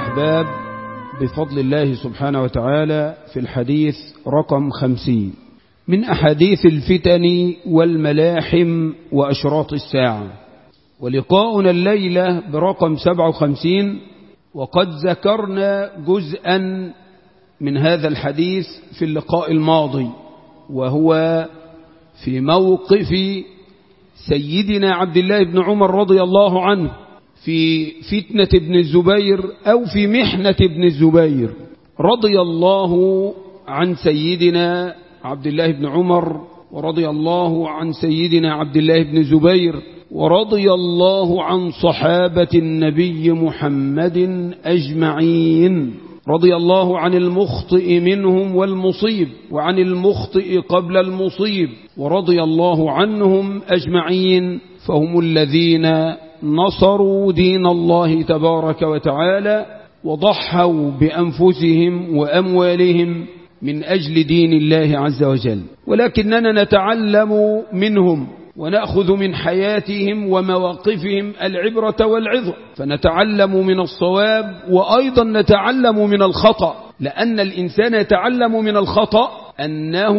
الأحباب بفضل الله سبحانه وتعالى في الحديث رقم خمسين من أحاديث الفتن والملاحم وأشراط الساعة ولقاؤنا الليلة برقم سبعة وخمسين وقد ذكرنا جزءا من هذا الحديث في اللقاء الماضي وهو في موقف سيدنا عبد الله بن عمر رضي الله عنه في فتنة ابن الزبير أو في محنة ابن الزبير رضي الله عن سيدنا عبد الله بن عمر ورضي الله عن سيدنا عبد الله بن زبير ورضي الله عن صحابة النبي محمد أجمعين رضي الله عن المخطئ منهم والمصيب وعن المخطئ قبل المصيب ورضي الله عنهم أجمعين فهم الذين نصروا دين الله تبارك وتعالى وضحوا بأنفسهم وأموالهم من أجل دين الله عز وجل ولكننا نتعلم منهم ونأخذ من حياتهم ومواقفهم العبرة والعظة فنتعلم من الصواب وأيضا نتعلم من الخطأ لأن الإنسان يتعلم من الخطأ أنه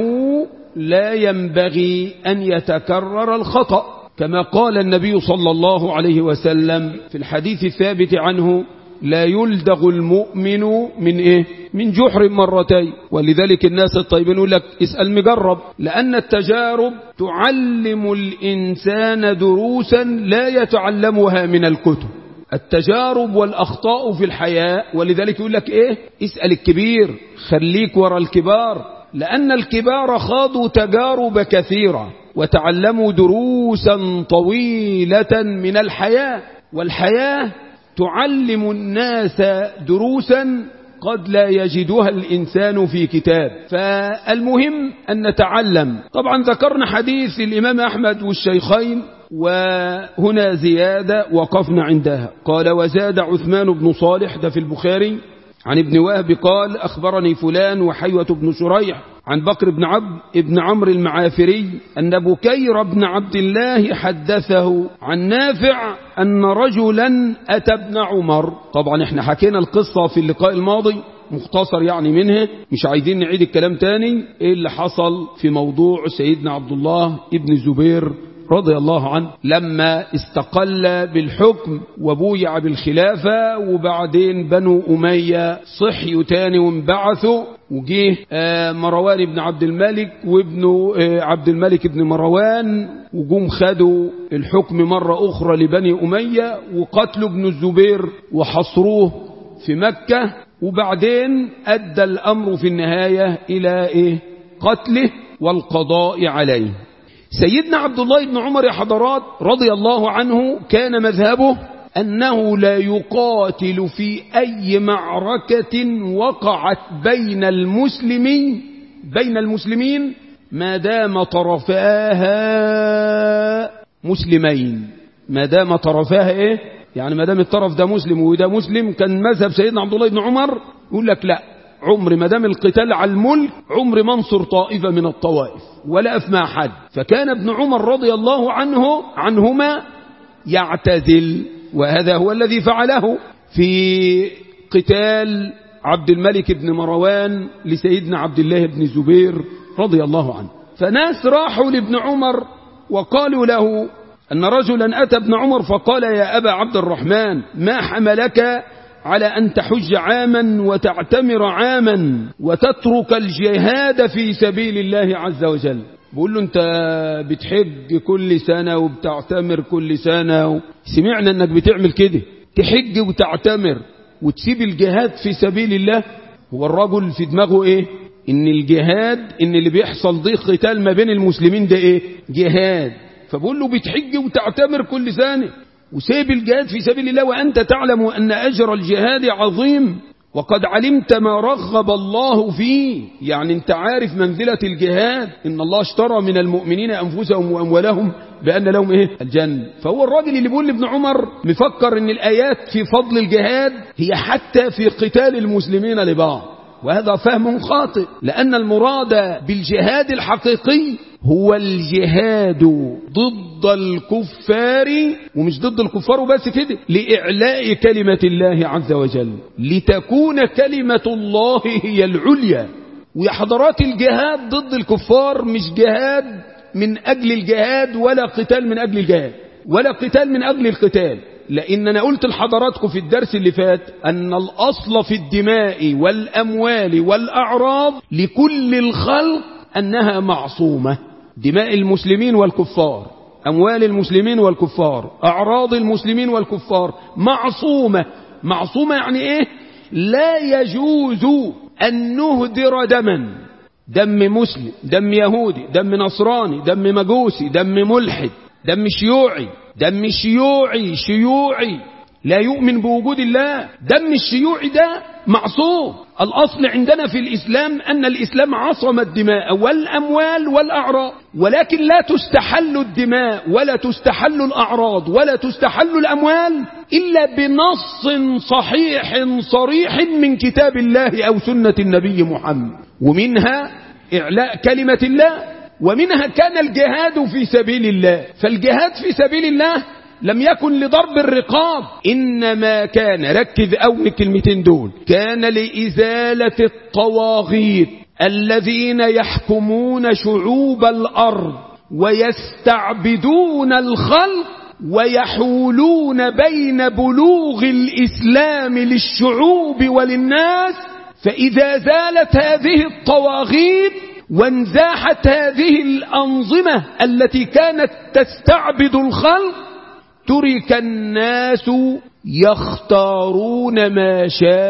لا ينبغي أن يتكرر الخطأ كما قال النبي صلى الله عليه وسلم في الحديث الثابت عنه لا يلدغ المؤمن من إيه؟ من جحر مرتين ولذلك الناس الطيبين يقول لك اسأل مجرب لأن التجارب تعلم الإنسان دروسا لا يتعلمها من الكتب التجارب والأخطاء في الحياة ولذلك يقول لك إيه اسأل الكبير خليك ورا الكبار لأن الكبار خاضوا تجارب كثيرة وتعلموا دروسا طويلة من الحياة والحياة تعلم الناس دروسا قد لا يجدها الإنسان في كتاب فالمهم أن نتعلم طبعا ذكرنا حديث الإمام أحمد والشيخين وهنا زيادة وقفنا عندها قال وزاد عثمان بن صالح ده في البخاري عن ابن وهب قال أخبرني فلان وحيوة بن شريح عن بكر بن عبد ابن عمرو المعافري أن بكير بن عبد الله حدثه عن نافع أن رجلا أتى ابن عمر طبعا احنا حكينا القصة في اللقاء الماضي مختصر يعني منها مش عايزين نعيد الكلام تاني ايه اللي حصل في موضوع سيدنا عبد الله ابن الزبير رضي الله عنه لما استقل بالحكم وبويع بالخلافة وبعدين بنو أمية صحيوا تاني وانبعثوا وجيه مروان بن عبد الملك وابن عبد الملك بن مروان وجم خدوا الحكم مرة أخرى لبني أمية وقتلوا ابن الزبير وحصروه في مكة وبعدين أدى الأمر في النهاية إلى إيه قتله والقضاء عليه سيدنا عبد الله بن عمر يا حضرات رضي الله عنه كان مذهبه أنه لا يقاتل في أي معركة وقعت بين المسلمين بين المسلمين ما دام طرفاها مسلمين ما دام طرفاها ايه يعني ما دام الطرف ده مسلم وده مسلم كان مذهب سيدنا عبد الله بن عمر يقول لك لا عمر ما دام القتال على الملك عمر منصر طائفة من الطوائف ولا أفمع حد فكان ابن عمر رضي الله عنه عنهما يعتزل وهذا هو الذي فعله في قتال عبد الملك بن مروان لسيدنا عبد الله بن زبير رضي الله عنه فناس راحوا لابن عمر وقالوا له أن رجلا أتى ابن عمر فقال يا أبا عبد الرحمن ما حملك على أن تحج عاما وتعتمر عاما وتترك الجهاد في سبيل الله عز وجل بقول له أنت بتحج كل سنة وبتعتمر كل سنة سمعنا أنك بتعمل كده تحج وتعتمر وتسيب الجهاد في سبيل الله هو الرجل في دماغه إيه إن الجهاد إن اللي بيحصل ضيق قتال ما بين المسلمين ده إيه جهاد فبقول له بتحج وتعتمر كل سنة وسيب الجهاد في سبيل الله وأنت تعلم أن أجر الجهاد عظيم وقد علمت ما رغب الله فيه يعني انت عارف منزلة الجهاد إن الله اشترى من المؤمنين أنفسهم وأموالهم بأن لهم إيه الجنة فهو الراجل اللي بيقول لابن عمر مفكر أن الآيات في فضل الجهاد هي حتى في قتال المسلمين لبعض وهذا فهم خاطئ لأن المراد بالجهاد الحقيقي هو الجهاد ضد الكفار ومش ضد الكفار وبس كده لإعلاء كلمة الله عز وجل لتكون كلمة الله هي العليا ويا حضرات الجهاد ضد الكفار مش جهاد من أجل الجهاد ولا قتال من أجل الجهاد ولا قتال من أجل القتال لأن أنا قلت لحضراتكم في الدرس اللي فات أن الأصل في الدماء والأموال والأعراض لكل الخلق أنها معصومة دماء المسلمين والكفار أموال المسلمين والكفار أعراض المسلمين والكفار معصومة معصومة يعني إيه لا يجوز أن نهدر دما دم مسلم دم يهودي دم نصراني دم مجوسي دم ملحد دم شيوعي دم شيوعي شيوعي لا يؤمن بوجود الله دم الشيوعي ده معصوم الأصل عندنا في الإسلام أن الإسلام عصم الدماء والأموال والأعراض ولكن لا تستحل الدماء ولا تستحل الأعراض ولا تستحل الأموال إلا بنص صحيح صريح من كتاب الله أو سنة النبي محمد ومنها إعلاء كلمة الله ومنها كان الجهاد في سبيل الله فالجهاد في سبيل الله لم يكن لضرب الرقاب إنما كان ركز أول كلمتين دول كان لإزالة الطواغيت الذين يحكمون شعوب الأرض ويستعبدون الخلق ويحولون بين بلوغ الإسلام للشعوب وللناس فإذا زالت هذه الطواغيت وانزاحت هذه الأنظمة التي كانت تستعبد الخلق ترك الناس يختارون ما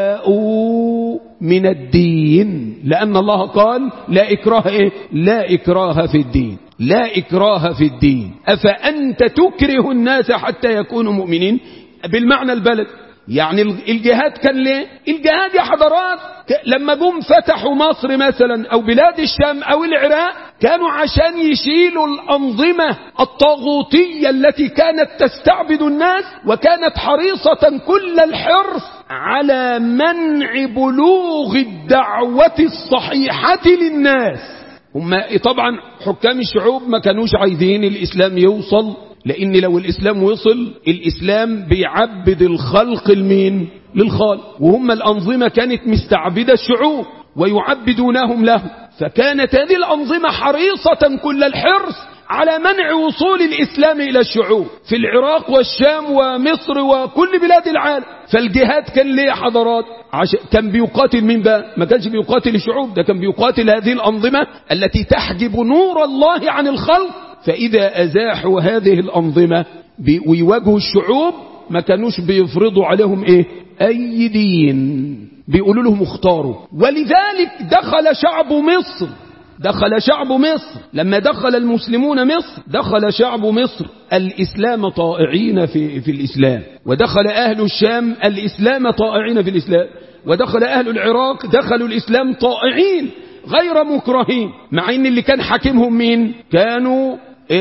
شاءوا من الدين لأن الله قال لا إكراه إيه؟ لا إكراه في الدين لا إكراه في الدين أفأنت تكره الناس حتى يكونوا مؤمنين بالمعنى البلد يعني الجهاد كان ليه الجهاد يا حضرات لما جم فتحوا مصر مثلا او بلاد الشام او العراق كانوا عشان يشيلوا الانظمة الطاغوتية التي كانت تستعبد الناس وكانت حريصة كل الحرص على منع بلوغ الدعوة الصحيحة للناس هم طبعا حكام الشعوب ما كانوش عايزين الاسلام يوصل لأن لو الإسلام وصل الإسلام بيعبد الخلق المين للخالق وهم الأنظمة كانت مستعبدة الشعوب ويعبدونهم له فكانت هذه الأنظمة حريصة كل الحرص على منع وصول الإسلام إلى الشعوب في العراق والشام ومصر وكل بلاد العالم فالجهاد كان ليه حضرات عش... كان بيقاتل من بقى ما كانش بيقاتل الشعوب ده كان بيقاتل هذه الأنظمة التي تحجب نور الله عن الخلق فإذا أزاحوا هذه الأنظمة ويواجهوا الشعوب ما كانوش بيفرضوا عليهم إيه أي دين بيقولوا لهم اختاروا ولذلك دخل شعب مصر دخل شعب مصر لما دخل المسلمون مصر دخل شعب مصر الإسلام طائعين في, في الإسلام ودخل أهل الشام الإسلام طائعين في الإسلام ودخل أهل العراق دخلوا الإسلام طائعين غير مكرهين مع ان اللي كان حاكمهم مين كانوا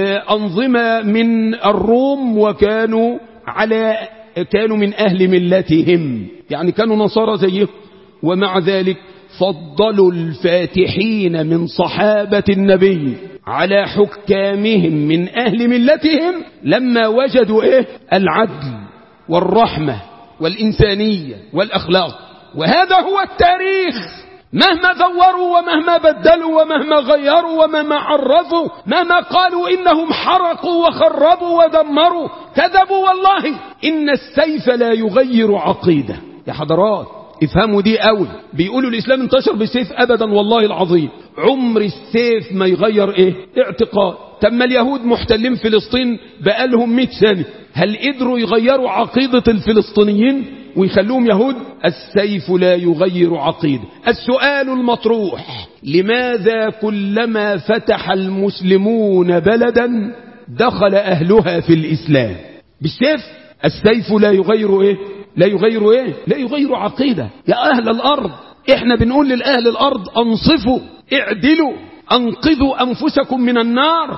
أنظمة من الروم وكانوا على كانوا من أهل ملتهم يعني كانوا نصارى زيهم ومع ذلك فضلوا الفاتحين من صحابة النبي على حكامهم من أهل ملتهم لما وجدوا إيه العدل والرحمة والإنسانية والأخلاق وهذا هو التاريخ مهما ذوروا ومهما بدلوا ومهما غيروا ومهما عرفوا مهما قالوا إنهم حرقوا وخربوا ودمروا كذبوا والله إن السيف لا يغير عقيدة يا حضرات افهموا دي قوي بيقولوا الإسلام انتشر بالسيف أبدا والله العظيم عمر السيف ما يغير ايه اعتقاد تم اليهود محتلين فلسطين بقالهم 100 سنة هل قدروا يغيروا عقيدة الفلسطينيين ويخلوهم يهود السيف لا يغير عقيدة السؤال المطروح لماذا كلما فتح المسلمون بلدا دخل أهلها في الإسلام بالسيف السيف لا يغير إيه لا يغير إيه لا يغير عقيدة يا أهل الأرض إحنا بنقول للأهل الأرض أنصفوا اعدلوا أنقذوا أنفسكم من النار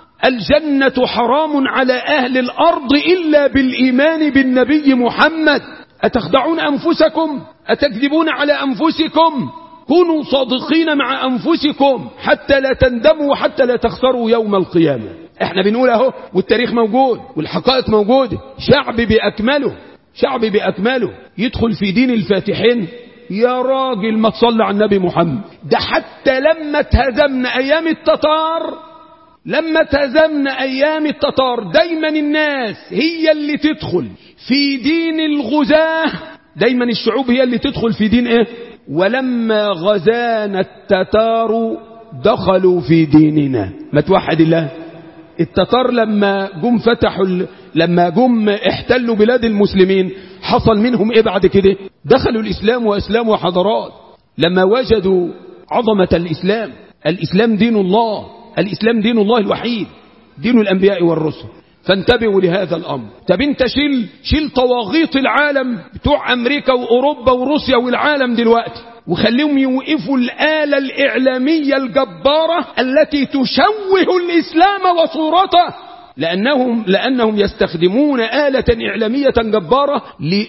الجنة حرام على أهل الأرض إلا بالإيمان بالنبي محمد أتخدعون أنفسكم أتكذبون على أنفسكم كونوا صادقين مع أنفسكم حتى لا تندموا وحتى لا تخسروا يوم القيامة احنا بنقول اهو والتاريخ موجود والحقائق موجودة شعب بأكمله شعب بأكمله يدخل في دين الفاتحين يا راجل ما تصلى على النبي محمد ده حتى لما تهزمنا أيام التتار لما تهزمنا أيام التتار دايما الناس هي اللي تدخل في دين الغزاة دايما الشعوب هي اللي تدخل في دين ايه ولما غزانا التتار دخلوا في ديننا ما توحد الله التتار لما جم فتحوا ال... لما جم احتلوا بلاد المسلمين حصل منهم ايه بعد كده دخلوا الاسلام واسلام وحضارات لما وجدوا عظمة الاسلام الاسلام دين الله الاسلام دين الله الوحيد دين الانبياء والرسل فانتبهوا لهذا الامر طب انت شيل شيل طواغيط العالم بتوع امريكا واوروبا وروسيا والعالم دلوقتي وخليهم يوقفوا الآلة الإعلامية الجبارة التي تشوه الإسلام وصورته لأنهم, لأنهم يستخدمون آلة إعلامية جبارة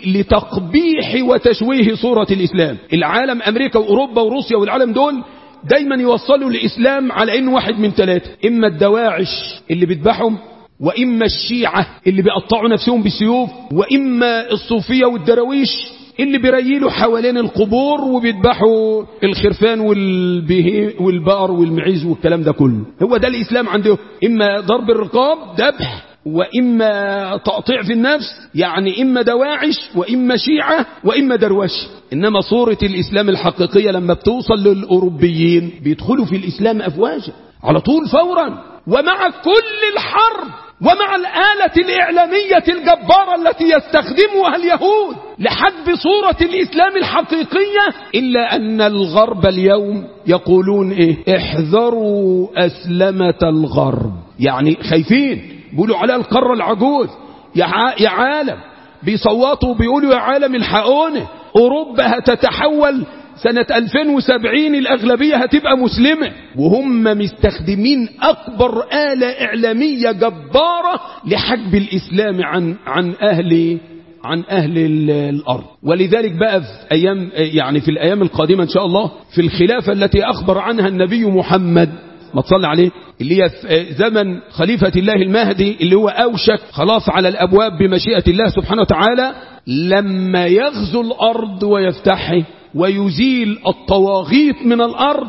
لتقبيح وتشويه صورة الإسلام العالم أمريكا وأوروبا وروسيا والعالم دول دايما يوصلوا الإسلام على إنه واحد من ثلاثة إما الدواعش اللي بيذبحهم وإما الشيعة اللي بيقطعوا نفسهم بالسيوف وإما الصوفية والدراويش اللي بيريلوا حوالين القبور وبيذبحوا الخرفان والبه والبقر والمعيز والكلام ده كله هو ده الإسلام عنده إما ضرب الرقاب ذبح وإما تقطيع في النفس يعني إما دواعش وإما شيعة وإما دروش إنما صورة الإسلام الحقيقية لما بتوصل للأوروبيين بيدخلوا في الإسلام أفواجا على طول فورا ومع كل الحرب ومع الآلة الإعلامية الجبارة التي يستخدمها اليهود لحجب صورة الإسلام الحقيقية إلا أن الغرب اليوم يقولون إيه احذروا أسلمة الغرب يعني خايفين بيقولوا على القارة العجوز يا, يا عالم بيصوتوا بيقولوا يا عالم الحقونه أوروبا هتتحول سنة 2070 الأغلبية هتبقى مسلمة وهم مستخدمين أكبر آلة إعلامية جبارة لحجب الإسلام عن عن أهل عن أهل الأرض ولذلك بقى في أيام يعني في الأيام القادمة إن شاء الله في الخلافة التي أخبر عنها النبي محمد ما تصلي عليه اللي هي في زمن خليفة الله المهدي اللي هو أوشك خلاص على الأبواب بمشيئة الله سبحانه وتعالى لما يغزو الأرض ويفتحه ويزيل الطواغيت من الأرض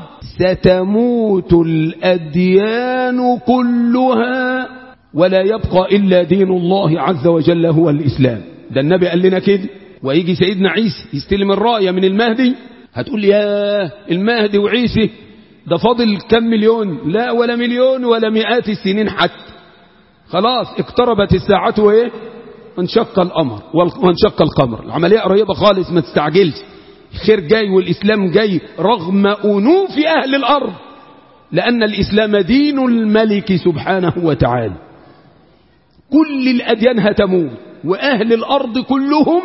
ستموت الأديان كلها ولا يبقى إلا دين الله عز وجل هو الإسلام ده النبي قال لنا كده ويجي سيدنا عيسى يستلم الراية من المهدي هتقول لي يا المهدي وعيسى ده فاضل كم مليون لا ولا مليون ولا مئات السنين حتى خلاص اقتربت الساعة وايه وانشق القمر وانشق القمر العملية قريبة خالص ما تستعجلش الخير جاي والإسلام جاي رغم أنوف أهل الأرض لأن الإسلام دين الملك سبحانه وتعالى كل الأديان هتموت وأهل الأرض كلهم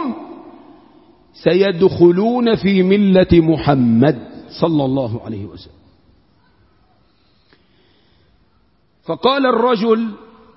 سيدخلون في ملة محمد صلى الله عليه وسلم فقال الرجل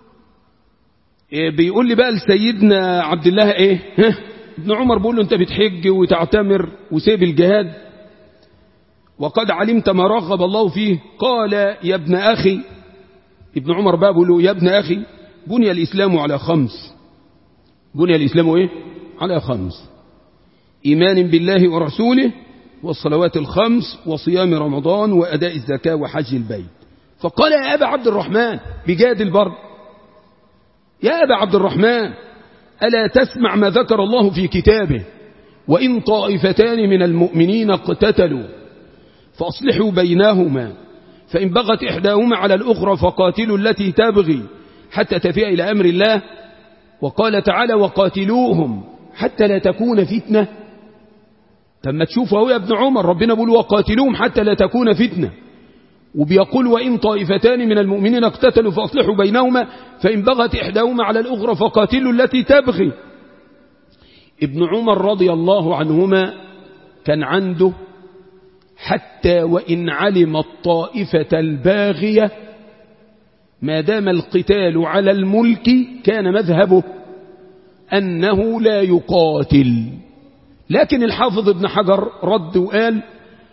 بيقول لي بقى لسيدنا عبد الله ايه ها ابن عمر بيقول له انت بتحج وتعتمر وسيب الجهاد وقد علمت ما رغب الله فيه قال يا ابن أخي ابن عمر بقى بيقول له يا ابن أخي بني الإسلام على خمس بني الإسلام ايه على خمس إيمان بالله ورسوله والصلوات الخمس وصيام رمضان وأداء الزكاة وحج البيت فقال يا أبا عبد الرحمن بجاد البر يا أبا عبد الرحمن ألا تسمع ما ذكر الله في كتابه وإن طائفتان من المؤمنين اقتتلوا فأصلحوا بينهما فإن بغت إحداهما على الأخرى فقاتلوا التي تبغي حتى تفيء إلى أمر الله وقال تعالى وقاتلوهم حتى لا تكون فتنة تم تشوفوا هو يا ابن عمر ربنا بيقول وقاتلوهم حتى لا تكون فتنة وبيقول وإن طائفتان من المؤمنين اقتتلوا فأصلحوا بينهما فإن بغت إحداهما على الأخرى فقاتلوا التي تبغي ابن عمر رضي الله عنهما كان عنده حتى وإن علم الطائفة الباغية ما دام القتال على الملك كان مذهبه أنه لا يقاتل لكن الحافظ ابن حجر رد وقال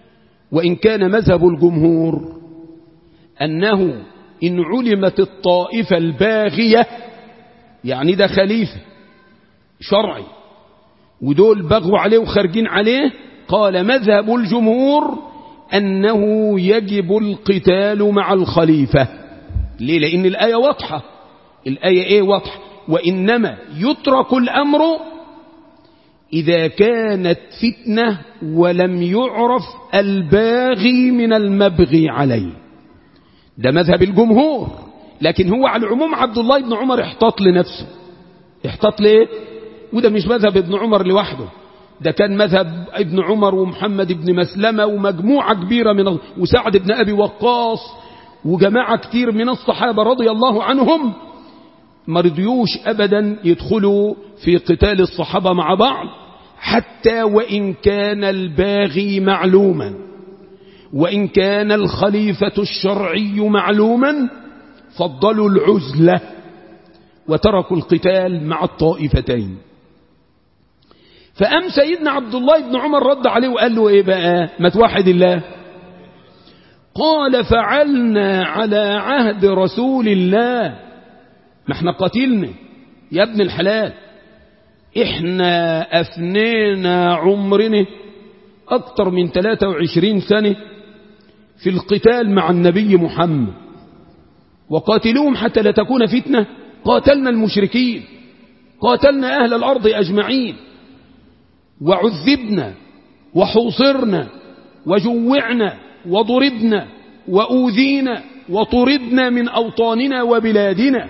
وإن كان مذهب الجمهور أنه إن علمت الطائفة الباغية يعني ده خليفة شرعي ودول بغوا عليه وخارجين عليه قال مذهب الجمهور أنه يجب القتال مع الخليفة ليه لأن الآية واضحة الآية إيه واضحة وإنما يترك الأمر إذا كانت فتنة ولم يعرف الباغي من المبغي عليه ده مذهب الجمهور لكن هو على العموم عبد الله بن عمر احتاط لنفسه احتاط ليه وده مش مذهب ابن عمر لوحده ده كان مذهب ابن عمر ومحمد بن مسلمة ومجموعة كبيرة من وسعد بن أبي وقاص وجماعة كتير من الصحابة رضي الله عنهم ما رضيوش أبدا يدخلوا في قتال الصحابة مع بعض حتى وإن كان الباغي معلوما وإن كان الخليفة الشرعي معلوما فضلوا العزلة وتركوا القتال مع الطائفتين فأم سيدنا عبد الله بن عمر رد عليه وقال له إيه بقى ما توحد الله قال فعلنا على عهد رسول الله ما احنا قتلنا يا ابن الحلال احنا أفنينا عمرنا أكثر من 23 سنة في القتال مع النبي محمد وقاتلوهم حتى لا تكون فتنة قاتلنا المشركين قاتلنا أهل الأرض أجمعين وعذبنا وحوصرنا وجوعنا وضربنا وأوذينا وطردنا من أوطاننا وبلادنا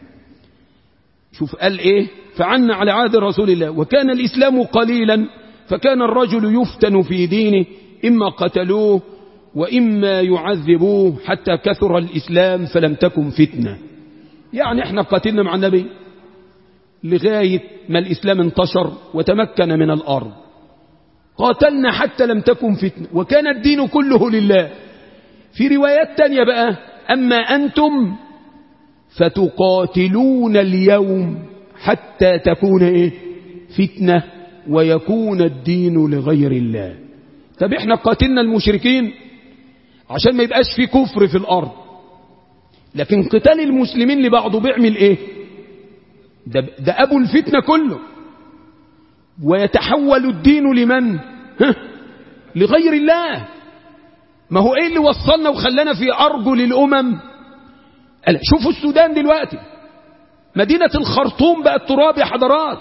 شوف قال إيه فعنا على عهد رسول الله وكان الإسلام قليلا فكان الرجل يفتن في دينه إما قتلوه وإما يعذبوه حتى كثر الإسلام فلم تكن فتنة يعني احنا قتلنا مع النبي لغاية ما الإسلام انتشر وتمكن من الأرض قاتلنا حتى لم تكن فتنة وكان الدين كله لله في روايات تانية بقى أما أنتم فتقاتلون اليوم حتى تكون إيه فتنة ويكون الدين لغير الله طب احنا قاتلنا المشركين عشان ما يبقاش في كفر في الأرض لكن قتال المسلمين لبعضه بيعمل ايه ده, ده أبو الفتنة كله ويتحول الدين لمن ها لغير الله ما هو ايه اللي وصلنا وخلانا في أرجل الأمم شوفوا السودان دلوقتي مدينة الخرطوم بقت تراب يا حضرات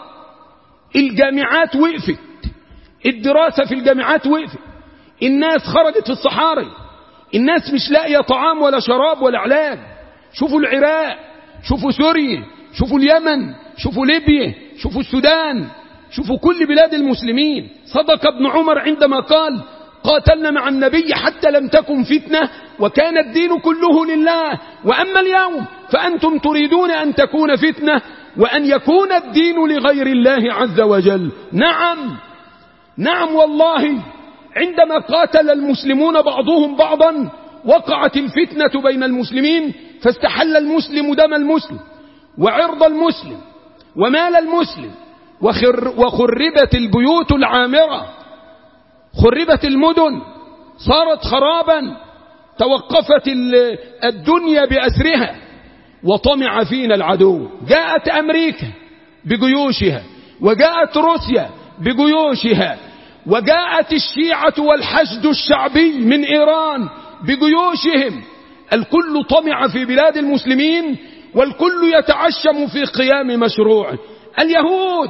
الجامعات وقفت الدراسة في الجامعات وقفت الناس خرجت في الصحاري الناس مش لاقية طعام ولا شراب ولا علاج شوفوا العراق شوفوا سوريا شوفوا اليمن شوفوا ليبيا شوفوا السودان شوفوا كل بلاد المسلمين صدق ابن عمر عندما قال قاتلنا مع النبي حتى لم تكن فتنة وكان الدين كله لله وأما اليوم فأنتم تريدون أن تكون فتنة وأن يكون الدين لغير الله عز وجل نعم نعم والله عندما قاتل المسلمون بعضهم بعضا وقعت الفتنة بين المسلمين فاستحل المسلم دم المسلم وعرض المسلم ومال المسلم وخر وخربت البيوت العامرة خربت المدن صارت خرابا توقفت الدنيا بأسرها وطمع فينا العدو جاءت أمريكا بجيوشها وجاءت روسيا بجيوشها وجاءت الشيعة والحشد الشعبي من إيران بجيوشهم الكل طمع في بلاد المسلمين والكل يتعشم في قيام مشروعه اليهود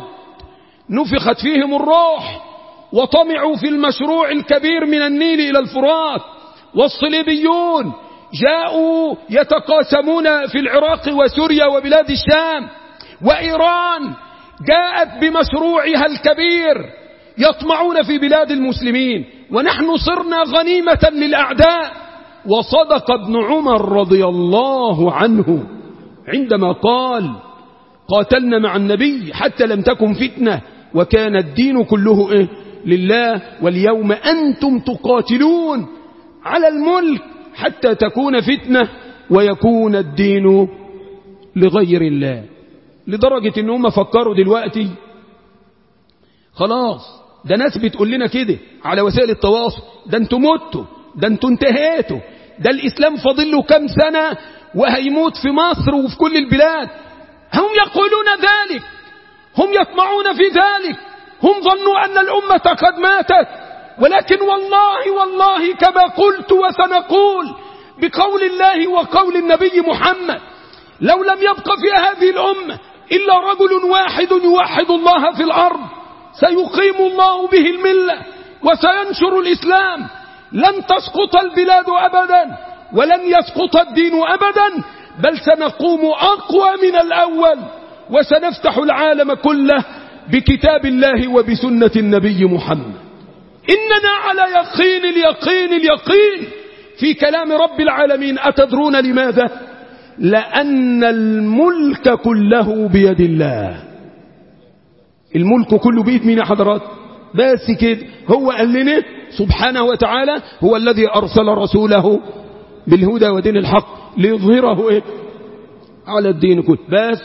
نفخت فيهم الروح وطمعوا في المشروع الكبير من النيل إلى الفرات والصليبيون جاءوا يتقاسمون في العراق وسوريا وبلاد الشام وإيران جاءت بمشروعها الكبير يطمعون في بلاد المسلمين ونحن صرنا غنيمة للأعداء وصدق ابن عمر رضي الله عنه عندما قال قاتلنا مع النبي حتى لم تكن فتنة وكان الدين كله إيه لله واليوم أنتم تقاتلون على الملك حتى تكون فتنة ويكون الدين لغير الله لدرجة ان هم فكروا دلوقتي خلاص ده ناس بتقول لنا كده على وسائل التواصل ده انتوا متوا ده انتوا انتهيتوا ده الإسلام فاضل له كم سنة وهيموت في مصر وفي كل البلاد هم يقولون ذلك هم يطمعون في ذلك هم ظنوا أن الأمة قد ماتت ولكن والله والله كما قلت وسنقول بقول الله وقول النبي محمد لو لم يبق في هذه الأمة إلا رجل واحد يوحد الله في الأرض سيقيم الله به الملة وسينشر الإسلام لن تسقط البلاد أبدا ولن يسقط الدين أبدا بل سنقوم أقوى من الأول وسنفتح العالم كله بكتاب الله وبسنة النبي محمد إننا على يقين اليقين اليقين في كلام رب العالمين أتدرون لماذا لأن الملك كله بيد الله الملك كله بيد مين يا حضرات بس كده هو قال لنا سبحانه وتعالى هو الذي أرسل رسوله بالهدى ودين الحق ليظهره إيه؟ على الدين كله بس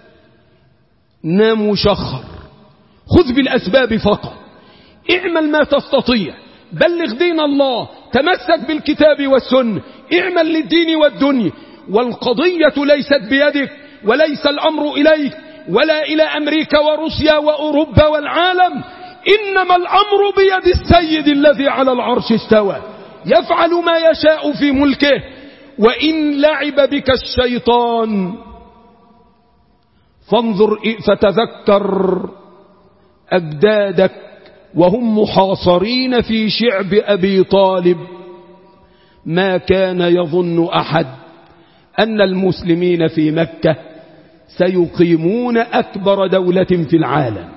نام وشخر خذ بالأسباب فقط اعمل ما تستطيع بلغ دين الله تمسك بالكتاب والسنة اعمل للدين والدنيا والقضية ليست بيدك وليس الأمر إليك ولا إلى أمريكا وروسيا وأوروبا والعالم إنما الأمر بيد السيد الذي على العرش استوى يفعل ما يشاء في ملكه وإن لعب بك الشيطان فانظر فتذكر أجدادك وهم محاصرين في شعب أبي طالب ما كان يظن أحد أن المسلمين في مكة سيقيمون أكبر دولة في العالم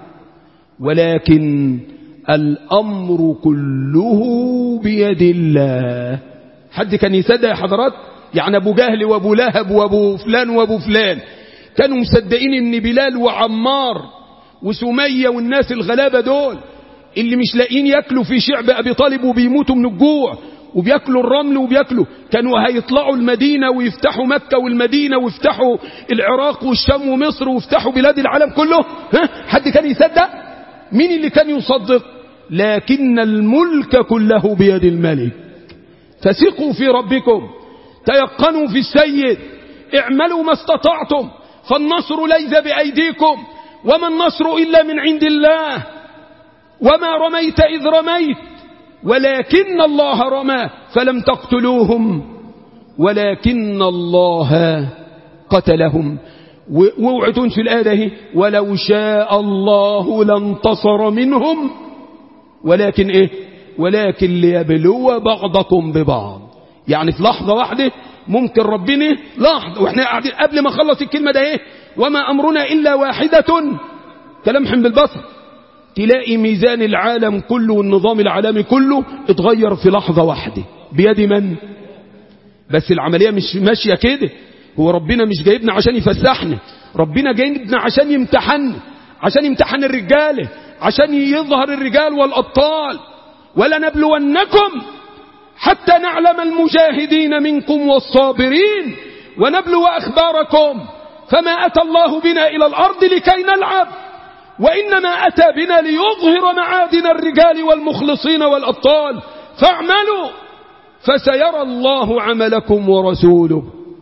ولكن الأمر كله بيد الله حد كان يصدق يا حضرات يعني أبو جهل وأبو لهب وأبو فلان وأبو فلان كانوا مصدقين ان بلال وعمار وسمية والناس الغلابة دول اللي مش لاقيين ياكلوا في شعب أبي طالب وبيموتوا من الجوع وبياكلوا الرمل وبياكلوا كانوا هيطلعوا المدينة ويفتحوا مكة والمدينة ويفتحوا العراق والشام ومصر ويفتحوا بلاد العالم كله ها؟ حد كان يصدق مين اللي كان يصدق لكن الملك كله بيد الملك فثقوا في ربكم تيقنوا في السيد اعملوا ما استطعتم فالنصر ليس بأيديكم وما النصر إلا من عند الله وما رميت إذ رميت ولكن الله رمى فلم تقتلوهم ولكن الله قتلهم واوعوا تنسوا الآية دي ولو شاء الله لانتصر منهم ولكن ايه ولكن ليبلو بعضكم ببعض يعني في لحظة واحدة ممكن ربنا لحظة واحنا قاعدين قبل ما اخلص الكلمة ده ايه وما امرنا الا واحدة كلمح بالبصر تلاقي ميزان العالم كله والنظام العالمي كله اتغير في لحظة واحدة بيد من بس العملية مش ماشية كده هو ربنا مش جايبنا عشان يفسحنا ربنا جايبنا عشان يمتحن عشان يمتحن الرجالة عشان يظهر الرجال والأبطال ولنبلونكم حتى نعلم المجاهدين منكم والصابرين ونبلو أخباركم فما أتى الله بنا إلى الأرض لكي نلعب وإنما أتى بنا ليظهر معادن الرجال والمخلصين والأبطال فاعملوا فسيرى الله عملكم ورسوله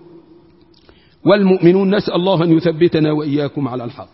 والمؤمنون نسأل الله أن يثبتنا وإياكم على الحق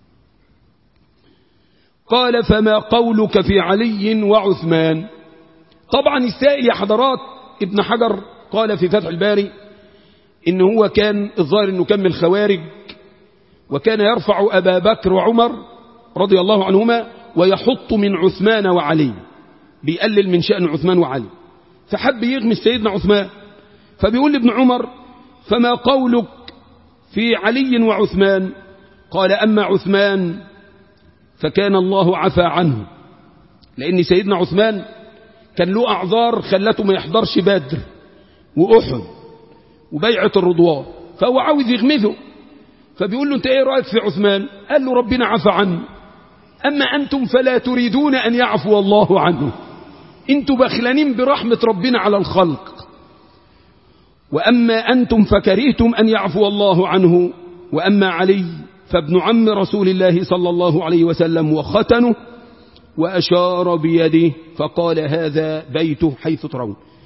قال فما قولك في علي وعثمان طبعا السائل يا حضرات ابن حجر قال في فتح الباري إن هو كان الظاهر أنه كان من الخوارج وكان يرفع أبا بكر وعمر رضي الله عنهما ويحط من عثمان وعلي بيقلل من شأن عثمان وعلي فحب يغمس سيدنا عثمان فبيقول لابن عمر فما قولك في علي وعثمان قال أما عثمان فكان الله عفى عنه لأن سيدنا عثمان كان له أعذار خلته ما يحضرش بدر وأحد وبيعة الرضوان فهو عاوز يغمزه فبيقول له انت ايه رأيك في عثمان قال له ربنا عفى عنه أما أنتم فلا تريدون أن يعفو الله عنه انتم بخلانين برحمة ربنا على الخلق وأما أنتم فكرهتم أن يعفو الله عنه وأما علي فابن عم رسول الله صلى الله عليه وسلم وختنه وأشار بيده فقال هذا بيته حيث ترون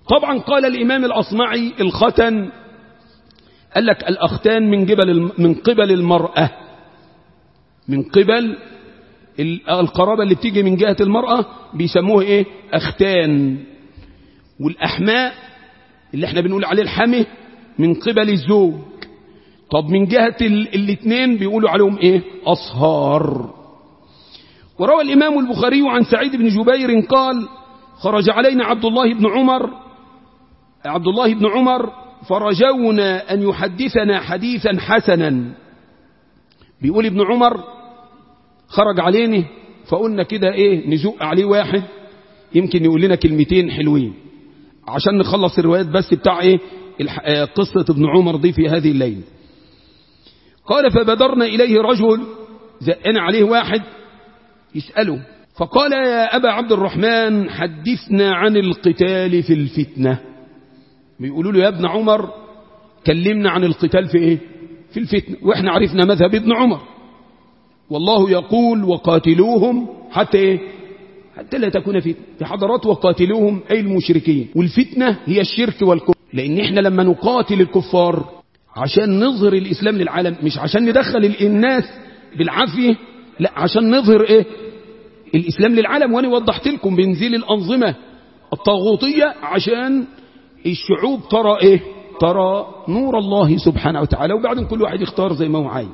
طبعا قال الإمام الأصمعي الختن قال لك الأختان من قبل من قبل المرأة من قبل القرابة اللي بتيجي من جهة المرأة بيسموه ايه أختان والأحماء اللي احنا بنقول عليه الحمه من قبل الزوج طب من جهة الاثنين بيقولوا عليهم ايه أصهار وروى الإمام البخاري عن سعيد بن جبير قال خرج علينا عبد الله بن عمر عبد الله بن عمر فرجونا أن يحدثنا حديثا حسنا بيقول ابن عمر خرج علينا فقلنا كده ايه نزق عليه واحد يمكن يقول لنا كلمتين حلوين عشان نخلص الروايات بس بتاع ايه قصة ابن عمر دي في هذه الليلة قال فبدرنا إليه رجل زقنا عليه واحد يسأله فقال يا أبا عبد الرحمن حدثنا عن القتال في الفتنة بيقولوا له يا ابن عمر كلمنا عن القتال في ايه في الفتنة واحنا عرفنا مذهب ابن عمر والله يقول وقاتلوهم حتى ايه حتى لا تكون فتنة في حضرات وقاتلوهم أي المشركين والفتنة هي الشرك والكفر لأن احنا لما نقاتل الكفار عشان نظهر الإسلام للعالم مش عشان ندخل الناس بالعافية لا عشان نظهر ايه الإسلام للعالم وأنا وضحت لكم بنزيل الأنظمة الطاغوتية عشان الشعوب ترى ايه ترى نور الله سبحانه وتعالى وبعدين كل واحد يختار زي ما هو عايز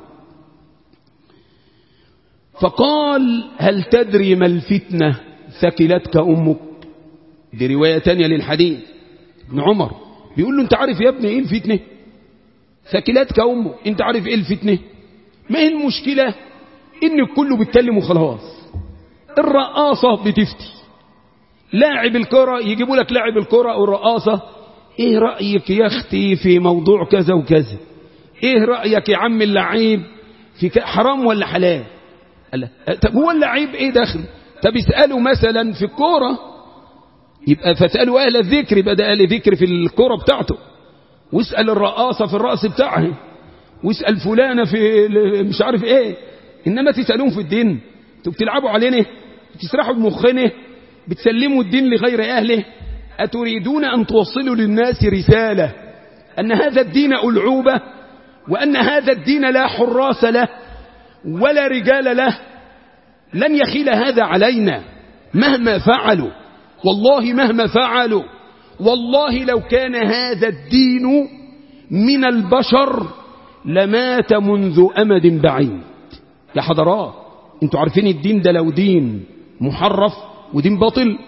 فقال هل تدري ما الفتنة ثكلتك أمك دي رواية تانية للحديث ابن عمر بيقول له انت عارف يا ابني ايه الفتنة ثكلتك أمك انت عارف ايه الفتنة ما هي المشكلة ان كله بيتكلم وخلاص الرقاصة بتفتي لاعب الكرة يجيبوا لك لاعب الكرة او الرقاصة ايه رأيك يا اختي في موضوع كذا وكذا ايه رأيك يا عم اللعيب في حرام ولا حلال قال طب هو اللعيب ايه دخل طب اسألوا مثلا في الكورة يبقى فاسألوا اهل الذكر يبقى ده اهل ذكر في الكورة بتاعته واسأل الرقاصة في الرأس بتاعها واسأل فلانة في مش عارف ايه انما تسألون في الدين انتوا بتلعبوا علينا بتسرحوا بمخنا بتسلموا الدين لغير اهله أتريدون أن توصلوا للناس رسالة أن هذا الدين ألعوبة وأن هذا الدين لا حراس له ولا رجال له لن يخيل هذا علينا مهما فعلوا والله مهما فعلوا والله لو كان هذا الدين من البشر لمات منذ أمد بعيد يا حضرات انتوا عارفين الدين ده لو دين محرف ودين باطل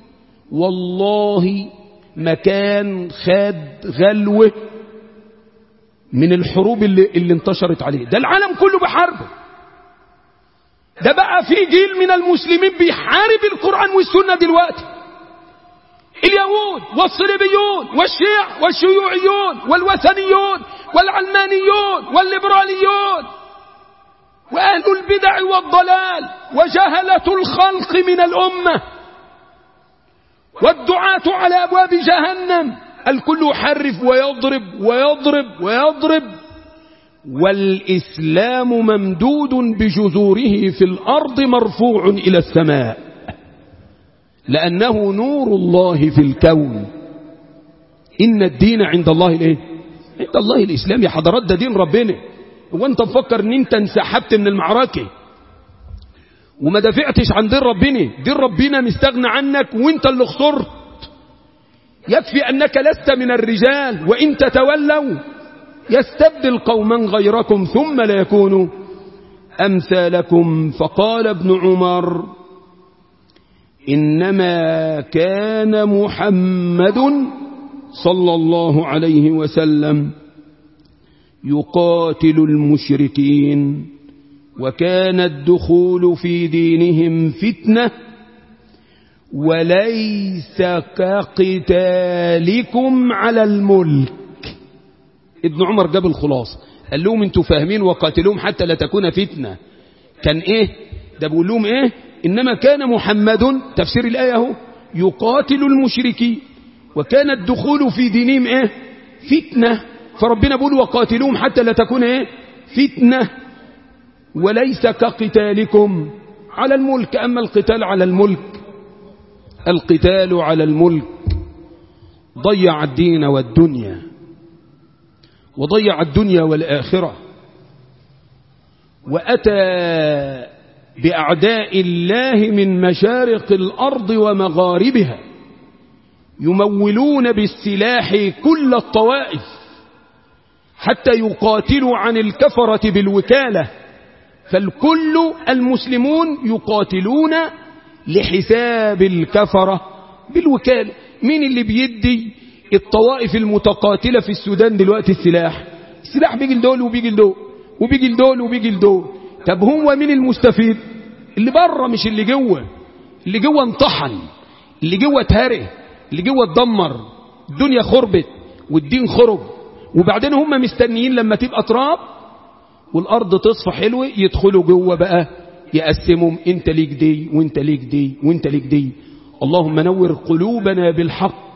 والله مكان خد غلوة من الحروب اللي, اللي انتشرت عليه ده العالم كله بحاربه ده بقى في جيل من المسلمين بيحارب القرآن والسنة دلوقتي اليهود والصليبيون والشيع والشيوعيون والوثنيون والعلمانيون والليبراليون وأهل البدع والضلال وجهلة الخلق من الأمة والدعاة على أبواب جهنم الكل يحرف ويضرب ويضرب ويضرب والإسلام ممدود بجذوره في الأرض مرفوع إلى السماء لأنه نور الله في الكون إن الدين عند الله الإيه؟ عند الله الإسلام يا حضرات ده دين ربنا هو أنت مفكر أن أنت انسحبت من المعركة وما دافعتش عن دين ربنا دين ربنا مستغنى عنك وانت اللي خسرت يكفي أنك لست من الرجال وإن تتولوا يستبدل قوما غيركم ثم لا يكونوا أمثالكم فقال ابن عمر إنما كان محمد صلى الله عليه وسلم يقاتل المشركين وكان الدخول في دينهم فتنة وليس كقتالكم على الملك ابن عمر جاب الخلاصة قال لهم انتوا فاهمين وقاتلوهم حتى لا تكون فتنة كان ايه ده بيقول لهم ايه انما كان محمد تفسير الآية اهو يقاتل المشركين وكان الدخول في دينهم ايه فتنة فربنا بيقول وقاتلوهم حتى لا تكون ايه فتنة وليس كقتالكم على الملك أما القتال على الملك القتال على الملك ضيع الدين والدنيا وضيع الدنيا والآخرة وأتى بأعداء الله من مشارق الأرض ومغاربها يمولون بالسلاح كل الطوائف حتى يقاتلوا عن الكفرة بالوكالة فالكل المسلمون يقاتلون لحساب الكفرة بالوكالة مين اللي بيدي الطوائف المتقاتلة في السودان دلوقتي السلاح السلاح بيجي لدول وبيجي لدول وبيجي لدول وبيجي لدول طب هو مين المستفيد اللي بره مش اللي جوه اللي جوه انطحن اللي جوه اتهري اللي جوه اتدمر الدنيا خربت والدين خرب وبعدين هم مستنيين لما تبقى تراب والارض تصفى حلوه يدخلوا جوه بقى يقسموا انت ليك دي وانت ليك دي وانت ليك دي اللهم نور قلوبنا بالحق